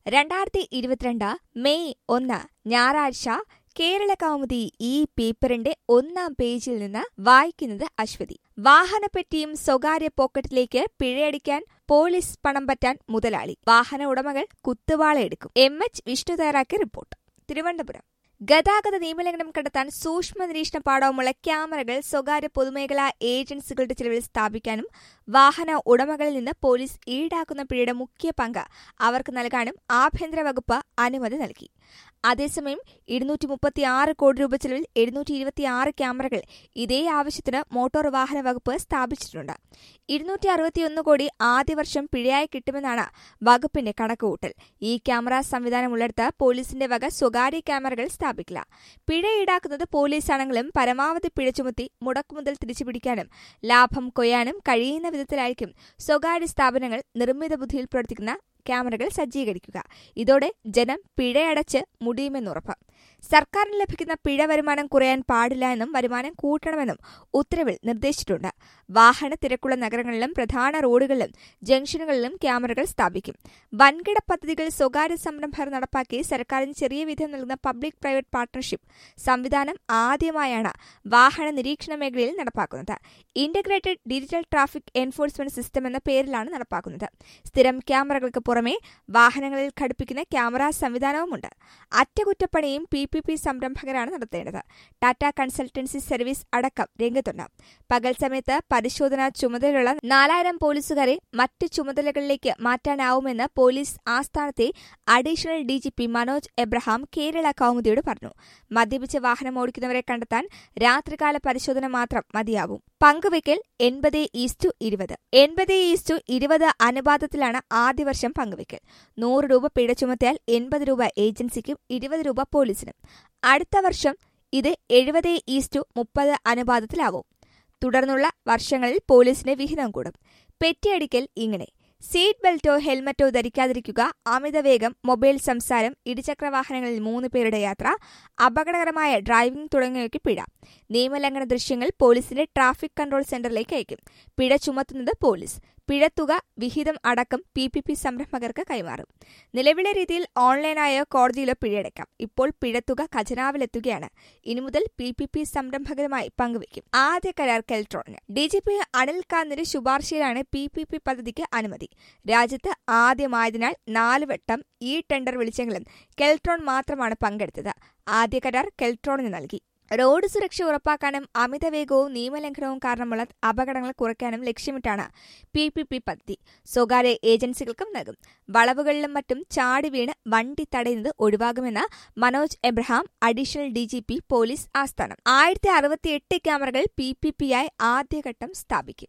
രണ്ടായിരത്തി ഇരുപത്തിരണ്ട് മെയ് ഒന്ന് ഞായറാഴ്ച കേരള കൗമുദി ഈ പേപ്പറിന്റെ ഒന്നാം പേജിൽ നിന്ന് വായിക്കുന്നത് അശ്വതി വാഹനപ്പെട്ടിയും സ്വകാര്യ പോക്കറ്റിലേക്ക് പിഴയടിക്കാൻ പോലീസ് പണം പറ്റാൻ മുതലാളി വാഹന ഉടമകൾ കുത്തുവാളയെടുക്കും എം എച്ച് വിഷ്ണു തയ്യാറാക്കിയ റിപ്പോർട്ട് തിരുവനന്തപുരം ഗതാഗത നിയമലംഘനം കണ്ടെത്താൻ സൂക്ഷ്മ നിരീക്ഷണ പാടവമുള്ള ക്യാമറകൾ സ്വകാര്യ പൊതുമേഖലാ ഏജൻസികളുടെ ചിലവിൽ സ്ഥാപിക്കാനും വാഹന ഉടമകളിൽ നിന്ന് പോലീസ് ഈടാക്കുന്ന പിഴയുടെ മുഖ്യ പങ്ക് അവർക്ക് നൽകാനും ആഭ്യന്തര വകുപ്പ് അനുമതി നൽകി അതേസമയം ഇരുന്നൂറ്റി മുപ്പത്തിയാറ് കോടി രൂപ ചെലവിൽ എഴുന്നൂറ്റി ഇരുപത്തിയാറ് ക്യാമറകൾ ഇതേ ആവശ്യത്തിന് മോട്ടോർ വാഹന വകുപ്പ് സ്ഥാപിച്ചിട്ടുണ്ട് ഇരുന്നൂറ്റി അറുപത്തിയൊന്ന് കോടി ആദ്യ വർഷം പിഴയായി കിട്ടുമെന്നാണ് വകുപ്പിന്റെ കണക്കുകൂട്ടൽ ഈ ക്യാമറ സംവിധാനമുള്ളിടത്ത് പോലീസിന്റെ വക സ്വകാര്യ ക്യാമറകൾ സ്ഥാപിക്കില്ല പിഴ ഈടാക്കുന്നത് പോലീസാണെങ്കിലും പരമാവധി പിഴ ചുമത്തി മുടക്കുമുതൽ തിരിച്ചുപിടിക്കാനും ലാഭം കൊയ്യാനും കഴിയുന്ന വിധത്തിലായിരിക്കും സ്വകാര്യ സ്ഥാപനങ്ങൾ നിർമ്മിത ബുദ്ധിയിൽ പ്രവർത്തിക്കുന്ന ക്യാമറകൾ സജ്ജീകരിക്കുക ഇതോടെ ജനം പിഴയടച്ച് മുടിയുമെന്നുറപ്പ് സർക്കാരിന് ലഭിക്കുന്ന പിഴ വരുമാനം കുറയാൻ പാടില്ല എന്നും വരുമാനം കൂട്ടണമെന്നും ഉത്തരവിൽ നിർദ്ദേശിച്ചിട്ടുണ്ട് വാഹന തിരക്കുള്ള നഗരങ്ങളിലും പ്രധാന റോഡുകളിലും ജംഗ്ഷനുകളിലും ക്യാമറകൾ സ്ഥാപിക്കും വൻകിട പദ്ധതികൾ സ്വകാര്യ സംരംഭകർ നടപ്പാക്കി സർക്കാരിന് ചെറിയ വിധം നൽകുന്ന പബ്ലിക് പ്രൈവറ്റ് പാർട്ണർഷിപ്പ് സംവിധാനം ആദ്യമായാണ് വാഹന നിരീക്ഷണ മേഖലയിൽ നടപ്പാക്കുന്നത് integrated digital traffic enforcement system എന്ന പേരിലാണ് നടപ്പാക്കുന്നത് സ്ഥിരം ക്യാമറകൾക്ക് പുറമെ വാഹനങ്ങളിൽ ഘടിപ്പിക്കുന്ന ക്യാമറ സംവിധാനവുമുണ്ട് അറ്റകുറ്റപ്പണിയും പി പി പി സംരംഭകരാണ് നടത്തേണ്ടത് ടാറ്റ കൺസൾട്ടൻസി സർവീസ് അടക്കം രംഗത്തുണ്ട് പകൽ സമയത്ത് പരിശോധനാ ചുമതലയുള്ള നാലായിരം പോലീസുകാരെ മറ്റ് ചുമതലകളിലേക്ക് മാറ്റാനാവുമെന്ന് പോലീസ് ആസ്ഥാനത്തെ അഡീഷണൽ ഡിജിപി മനോജ് എബ്രഹാം കേരള കൗമുദിയോട് പറഞ്ഞു മദ്യപിച്ച് വാഹനം ഓടിക്കുന്നവരെ കണ്ടെത്താൻ രാത്രികാല പരിശോധന മാത്രം മതിയാവും പങ്കുവയ്ക്കൽ എൺപത് ഈസ്റ്റു ഇരുപത് എൺപത് ഈസ്റ്റു ഇരുപത് അനുപാതത്തിലാണ് ആദ്യ വർഷം പങ്കുവയ്ക്കൽ നൂറ് രൂപ പിഴ ചുമത്തിയാൽ എൺപത് രൂപ ഏജൻസിക്കും ഇരുപത് രൂപ പോലീസിനും അടുത്ത വർഷം ഇത് എഴുപത് ഈസ്റ്റു മുപ്പത് അനുപാതത്തിലാവും തുടർന്നുള്ള വർഷങ്ങളിൽ പോലീസിന് വിഹിതം കൂടും പെറ്റിയടിക്കൽ ഇങ്ങനെ സീറ്റ് ബെൽറ്റോ ഹെൽമറ്റോ ധരിക്കാതിരിക്കുക അമിതവേഗം മൊബൈൽ സംസാരം ഇരുചക്ര വാഹനങ്ങളിൽ മൂന്ന് പേരുടെ യാത്ര അപകടകരമായ ഡ്രൈവിംഗ് തുടങ്ങിയവയ്ക്ക് പിഴ നിയമലംഘന ദൃശ്യങ്ങൾ പോലീസിന്റെ ട്രാഫിക് കൺട്രോൾ സെന്ററിലേക്ക് അയക്കും പിഴ ചുമത്തുന്നത് പോലീസ് പിഴത്തുക വിഹിതം അടക്കം പി പി പി സംരംഭകർക്ക് കൈമാറും നിലവിലെ രീതിയിൽ ഓൺലൈനായോ കോടതിയിലോ പിഴയടക്കാം ഇപ്പോൾ പിഴത്തുക ഖജനാവിലെത്തുകയാണ് ഇനി മുതൽ പി പി പി സംരംഭകരുമായി പങ്കുവയ്ക്കും ആദ്യ കരാർ കെൽട്രോണിന് ഡി ജി പി അനിൽ കാന്തിന്റെ ശുപാർശയിലാണ് പി പി പി പദ്ധതിക്ക് അനുമതി രാജ്യത്ത് ആദ്യമായതിനാൽ നാല് വട്ടം ഈ ടെൻഡർ വിളിച്ചെങ്കിലും കെൽട്രോൺ മാത്രമാണ് പങ്കെടുത്തത് ആദ്യ കരാർ കെൽട്രോണിന് നൽകി റോഡ് സുരക്ഷ ഉറപ്പാക്കാനും അമിതവേഗവും നിയമലംഘനവും കാരണമുള്ള അപകടങ്ങൾ കുറയ്ക്കാനും ലക്ഷ്യമിട്ടാണ് പി പി പി പദ്ധതി സ്വകാര്യ ഏജൻസികൾക്കും നൽകും വളവുകളിലും മറ്റും ചാടി വീണ് വണ്ടി തടയുന്നത് ഒഴിവാകുമെന്ന് Manoj Abraham additional D G P police ആസ്ഥാനം ആയിരത്തി അറുപത്തിയെട്ട് ക്യാമറകൾ പി പി പിയായി ആദ്യഘട്ടം സ്ഥാപിക്കും